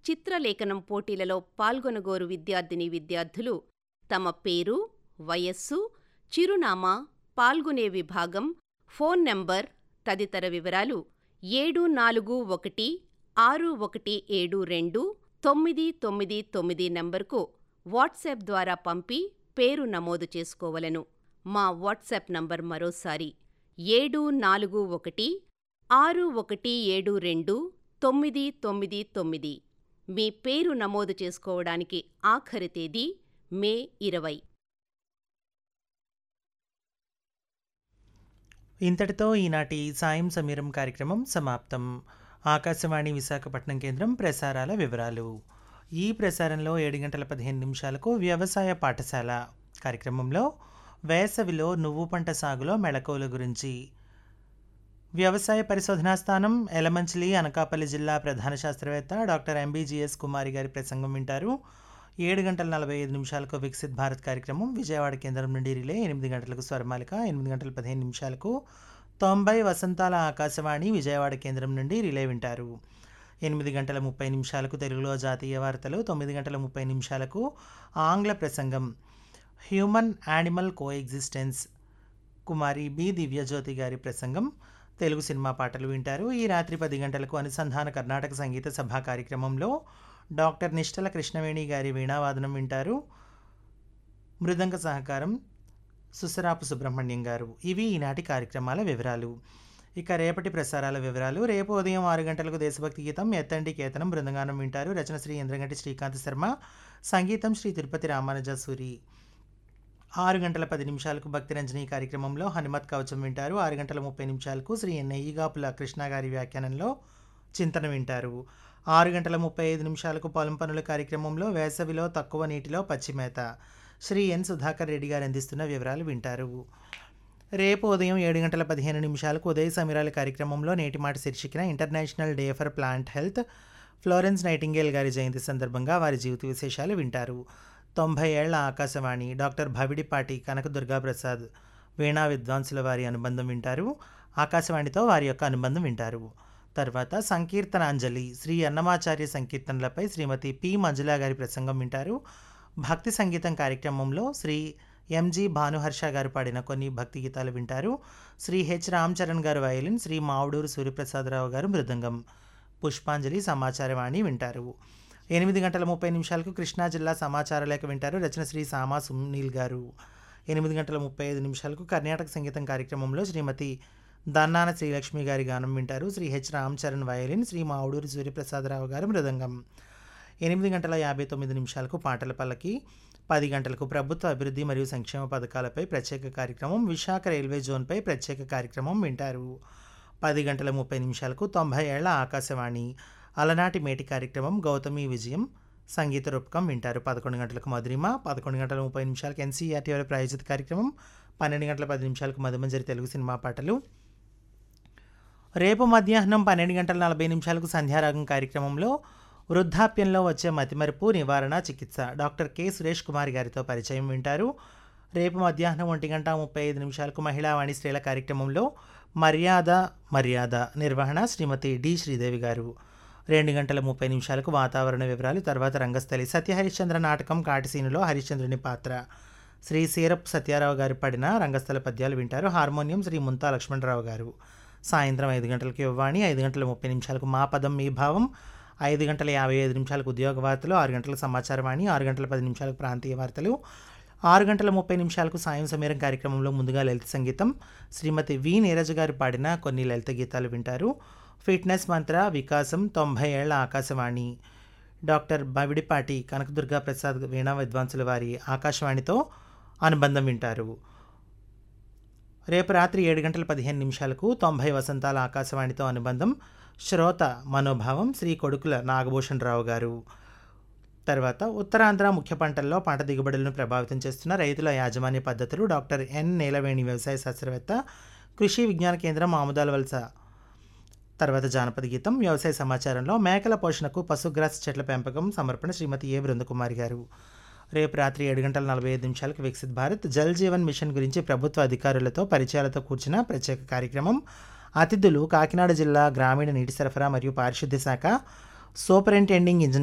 చిత్రలేఖనం పోటీలలో పాల్గొనగోరు విద్యార్థినీ విద్యార్థులు తమ పేరు వయస్సు చిరునామా పాల్గొనే విభాగం ఫోన్ నంబర్ తదితర వివరాలు ఏడు నాలుగు ఒకటి ఆరు ఒకటి ఏడు రెండు తొమ్మిది తొమ్మిది తొమ్మిది నంబరుకు వాట్సాప్ ద్వారా పంపి పేరు నమోదు చేసుకోవలను మా వాట్సాప్ నంబర్ మరోసారి ఏడు నాలుగు ఒకటి ఆరు ఒకటి ఏడు రెండు తొమ్మిది తొమ్మిది తొమ్మిది మీ పేరు నమోదు చేసుకోవడానికి ఆఖరి తేదీ మే ఇరవై ఇంతటితో ఈనాటి సాయం సమీరం కార్యక్రమం సమాప్తం ఆకాశవాణి విశాఖపట్నం కేంద్రం ప్రసారాల వివరాలు ఈ ప్రసారంలో ఏడు గంటల పదిహేను నిమిషాలకు వ్యవసాయ పాఠశాల కార్యక్రమంలో వేసవిలో నువ్వు పంట సాగులో మెళకువల గురించి వ్యవసాయ పరిశోధనా స్థానం ఎలమంచిలి అనకాపల్లి జిల్లా ప్రధాన శాస్త్రవేత్త డాక్టర్ ఎంబీజీఎస్ కుమారి గారి ప్రసంగం వింటారు ఏడు గంటల నలభై ఐదు నిమిషాలకు వికసిత్ భారత్ కార్యక్రమం విజయవాడ కేంద్రం నుండి రిలే ఎనిమిది గంటలకు స్వరమాలిక ఎనిమిది గంటల పదిహేను నిమిషాలకు తొంభై వసంతాల ఆకాశవాణి విజయవాడ కేంద్రం నుండి రిలే వింటారు ఎనిమిది గంటల ముప్పై నిమిషాలకు తెలుగులో జాతీయ వార్తలు తొమ్మిది గంటల ముప్పై నిమిషాలకు ఆంగ్ల ప్రసంగం హ్యూమన్ యానిమల్ కోఎగ్జిస్టెన్స్ కుమారి బి దివ్యజ్యోతి గారి ప్రసంగం తెలుగు సినిమా పాటలు వింటారు ఈ రాత్రి పది గంటలకు అనుసంధాన కర్ణాటక సంగీత సభా కార్యక్రమంలో డాక్టర్ నిష్టల కృష్ణవేణి గారి వీణావాదనం వింటారు మృదంగ సహకారం సుసరాపు సుబ్రహ్మణ్యం గారు ఇవి ఈనాటి కార్యక్రమాల వివరాలు ఇక రేపటి ప్రసారాల వివరాలు రేపు ఉదయం ఆరు గంటలకు దేశభక్తి గీతం ఎత్తండి కేతనం బృందగానం వింటారు రచన శ్రీ ఇంద్రగంటి శ్రీకాంత్ శర్మ సంగీతం శ్రీ తిరుపతి రామానుజ సూరి ఆరు గంటల పది నిమిషాలకు భక్తిరంజని కార్యక్రమంలో హనుమత్ కవచం వింటారు ఆరు గంటల ముప్పై నిమిషాలకు శ్రీ నెయ్యిగాపుల కృష్ణ గారి వ్యాఖ్యానంలో చింతన వింటారు ఆరు గంటల ముప్పై ఐదు నిమిషాలకు పొలం పనుల కార్యక్రమంలో వేసవిలో తక్కువ నీటిలో పచ్చిమేత శ్రీ ఎన్ సుధాకర్ రెడ్డి గారు అందిస్తున్న వివరాలు వింటారు రేపు ఉదయం ఏడు గంటల పదిహేను నిమిషాలకు ఉదయ సమీరాల కార్యక్రమంలో నేటి మాట శీర్షికన international day for plant health Florence Nightingale గారి జయంతి సందర్భంగా వారి జీవిత విశేషాలు వింటారు తొంభై ఏళ్ల ఆకాశవాణి డాక్టర్ భవిడిపాటి కనక దుర్గాప్రసాద్ వీణా విద్వాంసుల వారి అనుబంధం వింటారు ఆకాశవాణితో వారి యొక్క అనుబంధం వింటారు తర్వాత సంకీర్తనాంజలి శ్రీ అన్నమాచార్య సంకీర్తనలపై శ్రీమతి పి మంజులా గారి ప్రసంగం వింటారు భక్తి సంగీతం కార్యక్రమంలో శ్రీ ఎంజి భానుహర్ష గారు పాడిన కొన్ని భక్తి గీతాలు వింటారు శ్రీ హెచ్ రామ్ చరణ్ గారు వయలిన్ శ్రీ మావుడూరు సూర్యప్రసాదరావు గారు మృదంగం పుష్పాంజలి సమాచారవాణి వింటారు ఎనిమిది గంటల ముప్పై నిమిషాలకు కృష్ణా జిల్లా సమాచార లేఖ వింటారు రచన శ్రీ సామా సునీల్ గారు ఎనిమిది గంటల ముప్పై ఐదు నిమిషాలకు కర్ణాటక సంగీతం కార్యక్రమంలో శ్రీమతి దన్నాన శ్రీలక్ష్మి గారి గానం వింటారు శ్రీ హెచ్ రామ్ చరణ్ వయలిన్ శ్రీ మావుడూరి సూర్యప్రసాదరావు గారు మృదంగం ఎనిమిది గంటల యాభై తొమ్మిది నిమిషాలకు పాటల పల్లకి పది గంటలకు ప్రభుత్వ అభివృద్ధి మరియు సంక్షేమ పథకాలపై ప్రత్యేక కార్యక్రమం విశాఖ రైల్వే జోన్పై ప్రత్యేక కార్యక్రమం వింటారు పది గంటల ముప్పై నిమిషాలకు తొంభై ఏళ్ల ఆకాశవాణి అలనాటి మేటి కార్యక్రమం గౌతమి విజయం సంగీత రూపకం వింటారు పదకొండు గంటలకు మధురిమ పదకొండు గంటల ముప్పై నిమిషాలకు ఎన్సీఆర్టీ వారి ప్రాయోజిత కార్యక్రమం పన్నెండు గంటల పది నిమిషాలకు మధుమంజరి తెలుగు సినిమా పాటలు రేపు మధ్యాహ్నం పన్నెండు గంటల నలభై నిమిషాలకు సంధ్యారాగం కార్యక్రమంలో వృద్ధాప్యంలో వచ్చే మతిమరుపు నివారణ చికిత్స డాక్టర్ కె సురేష్ కుమార్ గారితో పరిచయం వింటారు రేపు మధ్యాహ్నం ఒంటి గంట ముప్పై ఐదు నిమిషాలకు మహిళావాణి స్త్రీల కార్యక్రమంలో మర్యాద మర్యాద నిర్వహణ శ్రీమతి డి శ్రీదేవి గారు రెండు గంటల ముప్పై నిమిషాలకు వాతావరణ వివరాలు తర్వాత రంగస్థలి సత్య హరిశ్చంద్ర నాటకం కాటిసీనులో హరిశ్చంద్రుని పాత్ర శ్రీ సీరప్ సత్యారావు గారు పడిన రంగస్థల పద్యాలు వింటారు హార్మోనియం శ్రీ ముంతా లక్ష్మణరావు గారు సాయంత్రం ఐదు గంటలకు యువవాణి ఐదు గంటల ముప్పై నిమిషాలకు మా పదం మీ భావం ఐదు గంటల యాభై ఐదు నిమిషాలకు ఉద్యోగ వార్తలు ఆరు గంటల సమాచారవాణి ఆరు గంటల పది నిమిషాలకు ప్రాంతీయ వార్తలు ఆరు గంటల ముప్పై నిమిషాలకు సాయం సమీరం కార్యక్రమంలో ముందుగా లలిత సంగీతం శ్రీమతి వి నీరజ్ గారు పాడిన కొన్ని లలిత గీతాలు వింటారు ఫిట్నెస్ మంత్ర వికాసం తొంభై ఏళ్ల ఆకాశవాణి డాక్టర్ బవిడిపాటి కనకదుర్గా ప్రసాద్ వీణా విద్వాంసుల వారి ఆకాశవాణితో అనుబంధం వింటారు రేపు రాత్రి ఏడు గంటల పదిహేను నిమిషాలకు తొంభై వసంతాల ఆకాశవాణితో అనుబంధం శ్రోత మనోభావం శ్రీ కొడుకుల నాగభూషణ్ రావు గారు తర్వాత ఉత్తరాంధ్ర ముఖ్య పంటల్లో పంట దిగుబడులను ప్రభావితం చేస్తున్న రైతుల యాజమాన్య పద్ధతులు డాక్టర్ ఎన్ నీలవేణి వ్యవసాయ శాస్త్రవేత్త కృషి విజ్ఞాన కేంద్రం ఆముదాల వలస తర్వాత జానపద గీతం వ్యవసాయ సమాచారంలో మేకల పోషణకు పశుగ్రాస చెట్ల పెంపకం సమర్పణ శ్రీమతి ఏ బృందకుమారి గారు రేపు రాత్రి ఏడు గంటల నలభై ఐదు నిమిషాలకు వికసిత్ భారత్ జల్ జీవన్ మిషన్ గురించి ప్రభుత్వ అధికారులతో పరిచయాలతో కూర్చిన ప్రత్యేక కార్యక్రమం అతిథులు కాకినాడ జిల్లా గ్రామీణ నీటి సరఫరా మరియు పారిశుద్ధ్య శాఖ సూపరింటెండింగ్ ఇంజనీర్